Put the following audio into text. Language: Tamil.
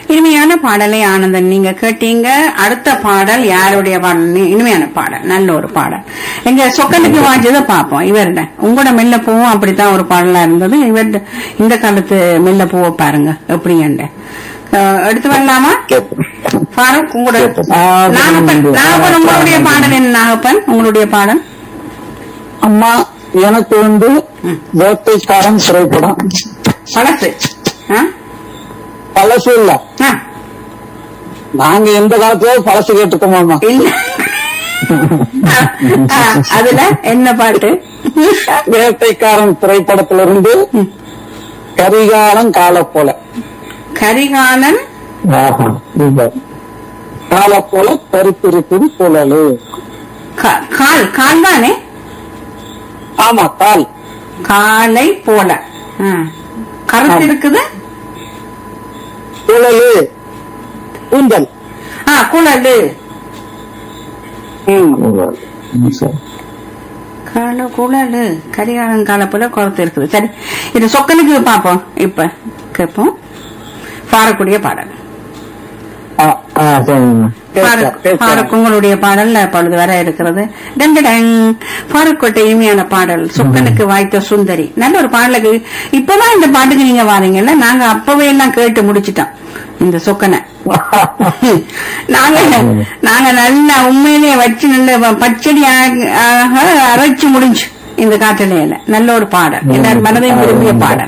இனிமையான பாடலை ஆனந்தன் நீங்க கேட்டீங்க அடுத்த பாடல் யாருடைய பாடல் நி- இனிமையான பாடல் நல்ல ஒரு பாடல் எங்க சொக்கனுக்கு வாஞ்சதை பார்ப்போம் இவர்ட உங்களோட மெல்ல பூவும் அப்படித்தான் ஒரு பாடலா இருந்தது இவர் இந்த காலத்து மெல்ல பூவை பாருங்க எப்படி எடுத்து வரலாமா ஃபாரூக் உங்களோட ஆ, நாகப்பன் நாகப்பன் உங்களுடைய பாடல் என்ன நாகப்பன் உங்களுடைய பாடல் அம்மா எனக்கு வந்து வேட்டைக்காரன் திரைப்படம் பழசு ஆ? பழசு இல்ல ஆ, நாங்க எந்த காலத்துல பழசு கேட்டுக்கோமாமா இல்ல ஆ, அதுல என்ன பாட்டு வேட்டைக்காரன் திரைப்படத்திலிருந்து கரிகாலன் கால போல கரிகாலன் கால போல கருத்திருக்குது புலலு கா- கால் கால் தானே ஆமா கால் காலை போல ஆ. கருத்து இருக்குது புலலு கூந்தல் ஆ குழலு ம். கால குழலு கரிகாலன் கால போல கருத்து இருக்குது சரி இது சொக்கனுக்கு பாப்போம் இப்ப கேட்போம் பாடக்கூடிய பாடல் ஆ, ஆ, சரிங்க. பாரக் பேசலாம், பாரக் பேசலாம். உங்களுடைய பாடல் அப்பொழுது வர இருக்கிறது டண்டடங் பாரக்கோட்டை இனிமையான பாடல் சொக்கனுக்கு வாய்த்த சுந்தரி நல்ல ஒரு பாடலுக்கு இப்பதான் இந்த பாட்டுக்கு நீங்க வாரீங்கல்ல நாங்க அப்பவே எல்லாம் கேட்டு முடிச்சிட்டோம் இந்த சொக்கனை நாங்க நாங்க நல்லா உண்மையிலேயே வச்சு நல்ல பச்சடி ஆக- ஆக அரைச்சு முடிஞ்சு இந்த காட்டலையில நல்ல ஒரு பாடல் எல்லாரும் மனதை விரும்பிய பாடல்